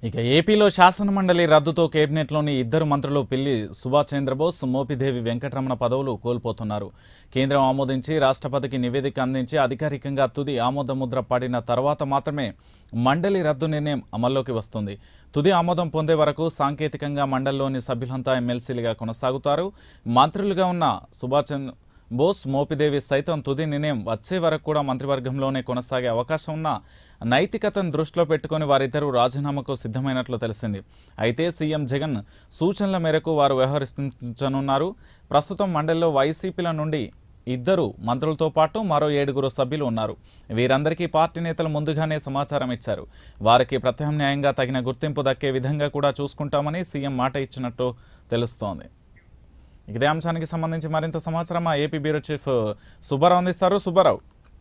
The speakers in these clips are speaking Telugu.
ఇక ఏపీలో శాసనమండలి రద్దుతో కేబినెట్లోని ఇద్దరు మంత్రులు పిల్లి సుభాష్ చంద్రబోస్ మోపిదేవి వెంకటరమణ పదవులు కోల్పోతున్నారు కేంద్రం ఆమోదించి రాష్ట్రపతికి నివేదిక అందించి అధికారికంగా తుది ఆమోద ముద్ర పడిన తర్వాత మాత్రమే మండలి రద్దు నిర్ణయం అమల్లోకి వస్తుంది తుది ఆమోదం పొందే వరకు సాంకేతికంగా మండలిలోని సభ్యులంతా ఎమ్మెల్సీలుగా కొనసాగుతారు మంత్రులుగా ఉన్న సుభాష్ చంద్ర బోస్ మోపిదేవి సైతం తుది నిర్ణయం వచ్చే వరకు కూడా మంత్రివర్గంలోనే కొనసాగే అవకాశం ఉన్న నైతికతను దృష్టిలో పెట్టుకుని వారిద్దరూ రాజీనామాకు సిద్ధమైనట్లు తెలిసింది అయితే సీఎం జగన్ సూచనల మేరకు వారు వ్యవహరిస్తున్నారు ప్రస్తుతం మండలిలో వైసీపీల నుండి ఇద్దరు మంత్రులతో పాటు మరో ఏడుగురు సభ్యులు ఉన్నారు వీరందరికీ పార్టీ నేతలు ముందుగానే సమాచారం ఇచ్చారు వారికి ప్రత్యామ్నాయంగా తగిన గుర్తింపు దక్కే విధంగా కూడా చూసుకుంటామని సీఎం మాట ఇచ్చినట్టు తెలుస్తోంది ఇదే అంశానికి సంబంధించి మరింత సమాచారం మా ఏపీ బ్యూరో చీఫ్ సుబ్బారావు అందిస్తారు సుబ్బారావు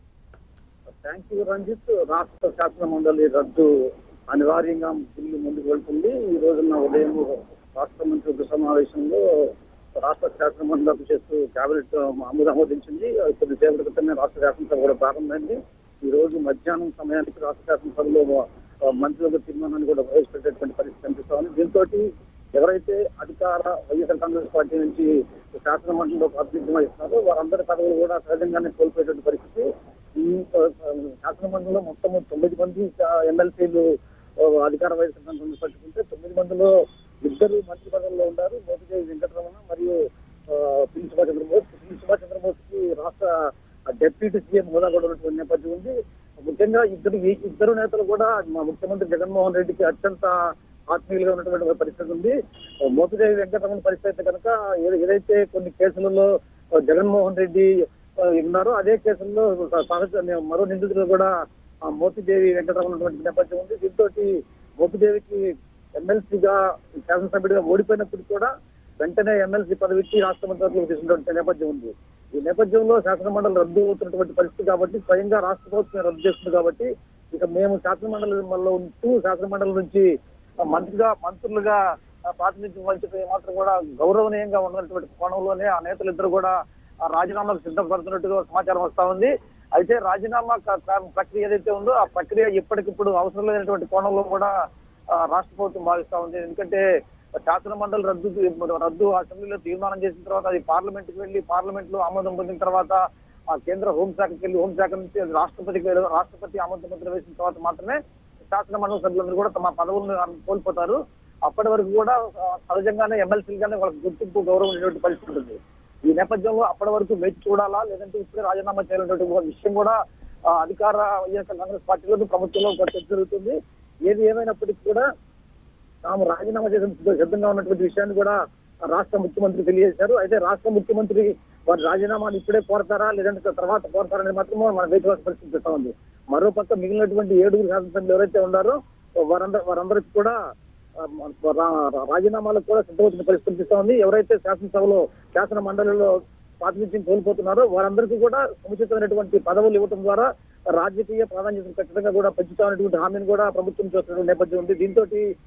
థ్యాంక్ యూ రంజిత్ రాష్ట్ర శాసన మండలి రద్దు అనివార్యంగా బిల్లు ముందుకు వెళ్తుంది ఈ రోజున ఉదయం రాష్ట్ర మంత్రి సమావేశంలో రాష్ట్ర శాసన మండలి చేస్తూ కేబినెట్ ఆమోద ఆమోదించింది కొద్దిసేపటి క్రితమే రాష్ట్ర శాసనసభ కూడా ప్రారంభమైంది ఈ రోజు మధ్యాహ్నం సమయానికి రాష్ట్ర శాసనసభలో ఆ, మంత్రుల తీర్మానాన్ని కూడా ప్రవేశపెట్టేటువంటి పరిస్థితి కనిపిస్తా ఉంది దీంతో ఎవరైతే అధికార వైఎస్ఆర్ కాంగ్రెస్ పార్టీ నుంచి శాసన మండలిలో ప్రాతినిధ్యం వహిస్తున్నారో వారందరి పదవులు కూడా సహజంగానే కోల్పోయేటువంటి పరిస్థితి ఈ ఆ, శాసన మండలిలో మొత్తం తొమ్మిది మంది ఎమ్మెల్సీలు అధికార వైఎస్ఆర్ కాంగ్రెస్ పట్టుకుంటే తొమ్మిది మందిలో ఇద్దరు మంత్రి పదవుల్లో ఉన్నారు మోపిదేవి వెంకటరమణ మరియు ఆ, పిల్లి సుభాష్ చంద్రబోస్ పిల్లి సుభాష్ చంద్రబోస్ కి రాష్ట్ర డెప్యూటీ సీఎం హోదా కూడా ఉన్నటువంటి నేపథ్యం ఉంది ముఖ్యంగా ఇద్దరు ఈ ఇద్దరు నేతలు కూడా మా ముఖ్యమంత్రి జగన్మోహన్ రెడ్డికి అత్యంత ఆత్మీయులుగా ఉన్నటువంటి ఒక పరిస్థితి ఉంది మోపిదేవి వెంకటరమణ పరిస్థితి అయితే కనుక ఏ- ఏదైతే కొన్ని కేసులలో జగన్మోహన్ రెడ్డి ఆ, ఉన్నారో అదే కేసుల్లో సహజ మరో నిందితులు కూడా ఆ, మోపిదేవి వెంకటరమణ ఉన్నటువంటి నేపథ్యం ఉంది దీంతో మోపిదేవికి ఎమ్మెల్సీగా శాసనసభ్యుడిగా ఓడిపోయినప్పుడు కూడా వెంటనే ఎమ్మెల్సీ పదవి ఇచ్చి రాష్ట్ర మంత్రులకు తీసుకున్నటువంటి నేపథ్యం ఉంది ఈ నేపథ్యంలో శాసన మండలి రద్దు అవుతున్నటువంటి పరిస్థితి కాబట్టి స్వయంగా రాష్ట్ర ప్రభుత్వం రద్దు చేస్తుంది కాబట్టి ఇక మేము శాసన మండలిలో ఉంటూ శాసన మండలి నుంచి ఆ, మంత్రిగా మంత్రులుగా ఆ, ప్రాతినిధ్యం వహించడం మాత్రం కూడా గౌరవనీయంగా ఉన్నటువంటి కోణంలోనే ఆ నేతలు ఇద్దరు కూడా ఆ రాజీనామాకు సిద్ధపడుతున్నట్టుగా సమాచారం వస్తా ఉంది అయితే రాజీనామా క- క- ప్రక్రియ ఏదైతే ఉందో ఆ ప్రక్రియ ఇప్పటికిప్పుడు అవసరం లేనటువంటి కోణంలో కూడా ఆ, రాష్ట్ర ప్రభుత్వం భావిస్తా ఉంది ఎందుకంటే శాసన మండలి రద్దు రద్దు అసెంబ్లీలో తీర్మానం చేసిన తర్వాత అది పార్లమెంట్ కి వెళ్లి పార్లమెంట్ లో ఆమోదం పొందిన తర్వాత ఆ కేంద్ర హోంశాఖకి వెళ్ళి హోంశాఖ నుంచి అది రాష్ట్రపతికి వెళ్ళి రాష్ట్రపతి ఆమోద ముద్ర వేసిన తర్వాత మాత్రమే శాసన మండలి సభ్యులందరూ కూడా తమ పదవులను కోల్పోతారు అప్పటి వరకు కూడా ఆ, సహజంగానే ఎమ్మెల్సీలుగానే వాళ్ళకి గుర్తింపు గౌరవం ఉండేటువంటి పరిస్థితి ఉంటుంది ఈ నేపథ్యంలో అప్పటి వరకు వేచి చూడాలా లేదంటే ఇప్పుడే రాజీనామా చేయాలనేటువంటి ఒక విషయం కూడా ఆ, అధికార వైఎస్ఆర్ కాంగ్రెస్ పార్టీలో ప్రభుత్వంలో ఒక చర్చ జరుగుతుంది ఏది ఏమైనప్పటికీ కూడా తాము రాజీనామా చేసిన సిద్ధంగా ఉన్నటువంటి విషయాన్ని కూడా రాష్ట్ర ముఖ్యమంత్రి తెలియజేశారు అయితే రాష్ట్ర ముఖ్యమంత్రి వారి రాజీనామాను ఇప్పుడే కోరతారా లేదంటే తర్వాత కోరతారనేది మాత్రం మనం వేచి పరిస్థితి చూస్తా ఉంది మరోపక్క మిగిలినటువంటి ఏడుగురు శాసనసభ్యులు ఎవరైతే ఉన్నారో వారందరూ వారందరికీ కూడా ఆ, రా- రా- రాజీనామాలకు కూడా సిద్ధమవుతున్న పరిస్థితి కనిపిస్తా ఉంది ఎవరైతే శాసనసభలో శాసన మండలిలో ప్రాతినిధ్యం కోల్పోతున్నారో వారందరికీ కూడా సముచితమైనటువంటి పదవులు ఇవ్వడం ద్వారా రాజకీయ ప్రాధాన్యతను ఖచ్చితంగా కూడా పెంచుతామనేటువంటి హామీని కూడా ప్రభుత్వం చేస్తున్న నేపథ్యం ఉంది దీంతో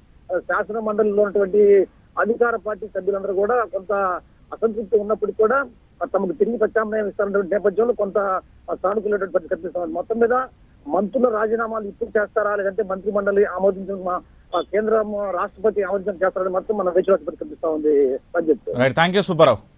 శాసన మండలిలో ఉన్నటువంటి అధికార పార్టీ సభ్యులందరూ కూడా కొంత అసంతృప్తి ఉన్నప్పటికీ కూడా తమకు తిరిగి ప్రత్యామ్నాయం ఇస్తారన్నటువంటి నేపథ్యంలో కొంత సానుకూలటువంటి పరిస్థితి కనిపిస్తా ఉంది మొత్తం మీద మంత్రుల రాజీనామాలు ఇప్పుడు చేస్తారా లేదంటే మంత్రి మండలి ఆమోదించిన మా- ఆ కేంద్రం రాష్ట్రపతి ఆమోదించడం చేస్తారని మాత్రం మనం వేచి పరిస్థితి కనిపిస్తా ఉంది Sanjith right thank you Subbarao